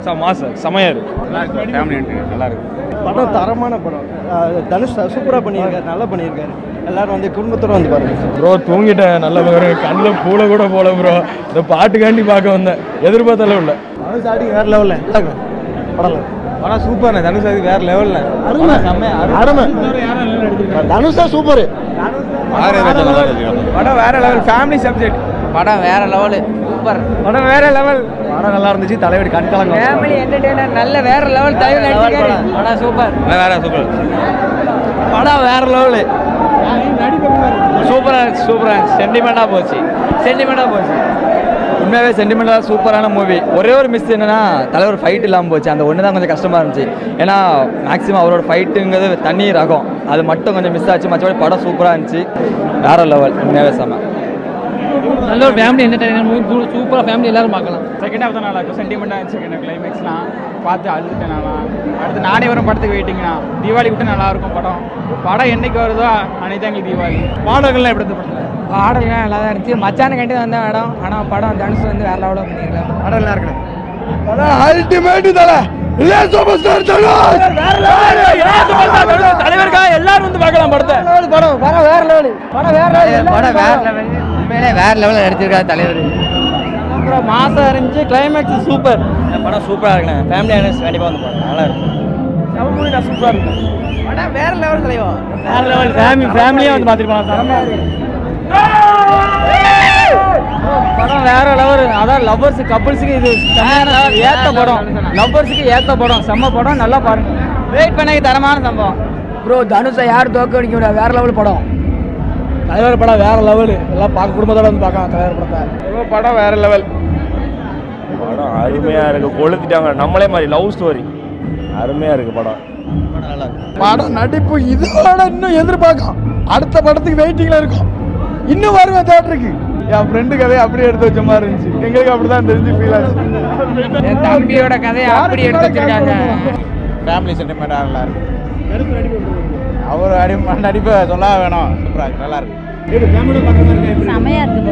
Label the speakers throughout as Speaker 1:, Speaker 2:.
Speaker 1: மாசு செமையா இருக்கு ஃபேமிலி நல்லா இருக்கு
Speaker 2: படம் தரமான படம் அஹ் தனுஷ் சூப்பராக பண்ணியிருக்காரு நல்லா பண்ணியிருக்காரு எல்லாரும் வந்து குடும்பத்தோட வந்து பாருங்க
Speaker 1: ப்ரோ தூங்கிட்டேன் நல்ல கண்ணில் பூல கூட போல ப்ரோ இந்த பாட்டுக்காண்டி பார்க்க வந்தேன் எதிர்பார்த்தாலும் இல்லை
Speaker 2: தனுஷ் ஆடி வேற லெவலில் படம்
Speaker 1: படம் சூப்பர்ண்ணே தனுஷ் அது வேற லெவலில்
Speaker 2: அருமை அருமை தனுஷ் தான் சூப்பர்
Speaker 1: படம் வேற லெவல் ஃபேமிலி சப்ஜெக்ட்
Speaker 3: படம் வேற லெவலு சூப்பர்
Speaker 1: படம் வேற லெவல் படம் நல்லா இருந்துச்சு தலைவடி கண் கலங்க
Speaker 3: ஃபேமிலி என்டர்டெய்னர் நல்ல வேற லெவல் தலைவர் நடிச்சிருக்காரு படம் சூப்பர்
Speaker 1: வேற சூப்பர்
Speaker 3: படம் வேற லெவலு சூப்பரா இருந்துச்சு சூப்பரா இருந்துச்சு சென்டிமெண்டா போச்சு சென்டிமெண்டா போச்சு
Speaker 4: உண்மையாகவே சென்டிமெண்டலாக சூப்பரான மூவி ஒரே ஒரு மிஸ் என்னன்னா தலைவர் ஃபைட் இல்லாமல் போச்சு அந்த ஒன்று தான் கொஞ்சம் கஷ்டமாக இருந்துச்சு ஏன்னா மேக்ஸிமம் அவரோட ஃபைட்டுங்கிறது தனி ரகம் அது மட்டும் கொஞ்சம் மிஸ் ஆச்சு மற்றபடி படம் சூப்பராக இருந்துச்சு வேற லெவல் உண்மையாகவே செம்ம
Speaker 3: நல்ல ஒரு ஃபேமிலி என்டர்டெய்னர் மூவி சூப்பரா ஃபேமிலி எல்லாரும் பார்க்கலாம்
Speaker 5: செகண்ட் ஹாஃப் தான் நல்லா இருக்கும் சென்டிமெண்ட்டாக இருந்துச்சு செகண்ட் கிளைமேக்ஸ்லாம் பார்த்து அழுதுட்டேன் நான் அடுத்து நானே வரும் படத்துக்கு வெயிட்டிங்ண்ணா தீபாவளி விட்டு நல்லா இருக்கும் படம் படம் என்னைக்கு வருதோ அன்னைக்கு தான் எங்களுக்கு தீபாவளி பாடல்கள்லாம் எப்படி இருந்து படத்தில்
Speaker 3: பாடல்லாம் நல்லா தான் இருந்துச்சு மச்சான கண்டி வந்த இடம் ஆனால் படம் தனுஷ் வந்து வேற லெவலில் பண்ணியிருக்காங்க
Speaker 5: படம் நல்லா இருக்கணும்
Speaker 1: அல்டிமேட் தல இல்ல சூப்பர் ஸ்டார் தலைவருக்காக எல்லாரும் வந்து பார்க்கலாம் படத்தை
Speaker 3: படம் படம் வேற லெவலு படம் வேற
Speaker 4: படம் வேற லெவல் உண்மையிலே வேற லெவலில் நடிச்சிருக்காரு தலைவர்
Speaker 3: மாசம் இருந்துச்சு கிளைமேக்ஸ் சூப்பர்
Speaker 4: படம் சூப்பராக இருக்குண்ணே ஃபேமிலி ஆனஸ் கண்டிப்பாக வந்து பாருங்க நல்லா இருக்கும்
Speaker 5: சூப்பராக இருக்கும்
Speaker 3: படம் வேற லெவல் தலைவா
Speaker 5: வேற லெவல் ஃபேமிலி ஃபேமிலியாக வந்து பார்த்துருப்பாங்க தரமாக
Speaker 3: படம் வேற லெவல் அதான் லவ்வர்ஸ் கப்புள்ஸுக்கு இது செம்மையான ஏத்த படம் லவ்வர்ஸுக்கு ஏத்த படம் செம்ம படம் நல்லா பாருங்க வெயிட் பண்ண தரமான சம்பவம் ப்ரோ தனுஷை யார் தோக்க அடிக்க முடியாது வேற லெவல் படம்
Speaker 2: தலைவர் படம் வேற லெவல் எல்லாம் பார்க்க குடும்பத்தோட வந்து பார்க்கலாம் தலைவர் படத்தை
Speaker 1: படம் வேற லெவல் படம் அருமையா இருக்கு கொளுத்திட்டாங்க நம்மளே மாதிரி லவ் ஸ்டோரி அருமையா இருக்கு படம்
Speaker 2: படம் நடிப்பு இதோட இன்னும் எதிர்பார்க்கும் அடுத்த படத்துக்கு வெயிட்டிங்ல இருக்கும் இன்னும் வருவேன் தேட்டருக்கு
Speaker 1: என் ஃப்ரெண்டு கதையை அப்படியே எடுத்து வச்ச மாதிரி இருந்துச்சு எங்களுக்கு அப்படிதான் தெரிஞ்சு ஃபீல் ஆச்சு
Speaker 3: என் தம்பியோட கதையை அப்படி எடுத்து வச்சிருக்காங்க
Speaker 5: ஃபேமிலி சென்டிமெண்ட்டாக நல்லா இருக்கு அவர் அடி நடிப்பை சொல்ல வேணும் சூப்பராக இருக்கு நல்லா இருக்கு
Speaker 6: செமையா இருக்கு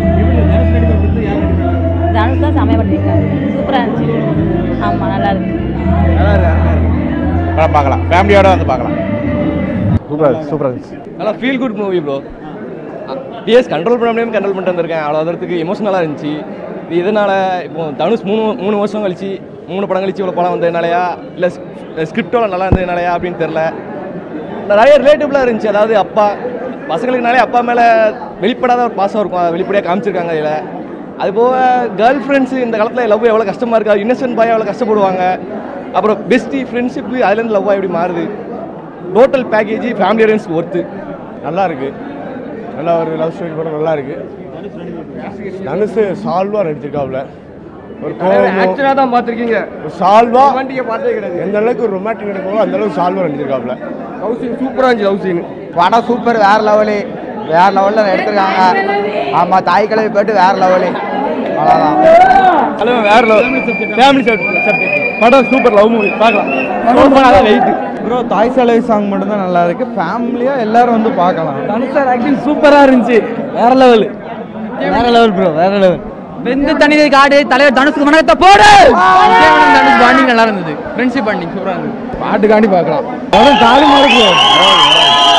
Speaker 6: தனுஷ் தான் செமையா பண்ணியிருக்காரு சூப்பரா இருந்துச்சு ஆமா நல்லா இருக்கு
Speaker 5: நல்லா இருக்கு அருமையாக இருக்கு படம் பார்க்கலாம் ஃபேமிலியோட வந்து பார்க்கலாம்
Speaker 1: சூப்பரா சூப்பரா இருந்துச்சு
Speaker 4: நல்லா ஃபீல் குட் மூவி ப்ரோ டிஎஸ் கண்ட்ரோல் பண்ண முடியாமல் கண்ட்ரோல் பண்ணிட்டு வந்திருக்கேன் அவ்வளோ தூரத்துக்கு எமோஷனலாக இருந்துச்சு இது இதனால் இப்போ தனுஷ் மூணு மூணு வருஷம் கழிச்சு மூணு படம் கழிச்சு இவ்வளோ படம் வந்ததுனாலயா இல்லை ஸ்கிரிப்டோட நல்லா இருந்ததுனாலயா அப்படின்னு தெரில நிறைய ரிலேட்டிவ்லாக இருந்துச்சு அதாவது அப்பா பசங்களுக்குனாலே அப்பா மேலே வெளிப்படாத ஒரு பாசம் இருக்கும் அதை வெளிப்படையாக காமிச்சிருக்காங்க இதில் அது போக கேர்ள் ஃப்ரெண்ட்ஸு இந்த காலத்தில் லவ் எவ்வளோ கஷ்டமாக இருக்கா இன்னசென்ட் பாய் எவ்வளோ கஷ்டப்படுவாங்க அப்புறம் பெஸ்டி ஃப்ரெண்ட்ஷிப்பு அதுலேருந்து லவ்வாக எப்படி மாறுது டோட்டல் பேக்கேஜ் ஃபேமிலி ஆடியன்ஸ்க்கு ஒர்த்து
Speaker 1: நல்லா இருக்கு நல்லா ஒரு லவ் ஸ்டோரி படம் நல்லா இருக்கு தனுஷ் சால்வா நடிச்சிருக்காப்ல ஒரு கோவம்
Speaker 4: தான் பார்த்துருக்கீங்க
Speaker 1: ஒரு சால்வா
Speaker 4: வண்டியை பார்த்தே கிடையாது
Speaker 1: எந்த அளவுக்கு ரொமான்டிக் நடக்கவோ அந்த அளவுக்கு சால்வா நடிச்சிருக்காப்ல
Speaker 4: லவ் சீன் சூப்பராக இருந்துச்சு லவ் சீன்
Speaker 3: படம் சூப்பர் வேற லெவலு வேற லெவலில் எடுத்திருக்காங்க ஆமா தாய் கிழவி போயிட்டு வேற லெவலு அவ்வளோதான்
Speaker 1: அதுவும் வேற லெவல் ஃபேமிலி சப்ஜெக்ட் படம் சூப்பர் லவ் மூவி பார்க்கலாம் வெயிட்
Speaker 2: ப்ரோ தாய் சாலை சாங் மட்டும் தான் நல்லா இருக்கு ஃபேமிலியா எல்லாரும் வந்து பார்க்கலாம்
Speaker 3: தனுஷர் ஆக்டிங் சூப்பரா இருந்துச்சு வேற லெவல் வேற லெவல் ப்ரோ வேற லெவல் வெந்து தனி காடு தலைவர் தனுஷுக்கு மனத்தை போடு விஜயகாந்த் தனுஷ் பாண்டிங் நல்லா இருந்தது ஃப்ரெண்ட்ஷிப் பாண்டிங் சூப்பரா இருந்தது
Speaker 2: பாட்டுக்காண்டி பார்க்கலாம் படம் தாறுமாறு ப்ரோ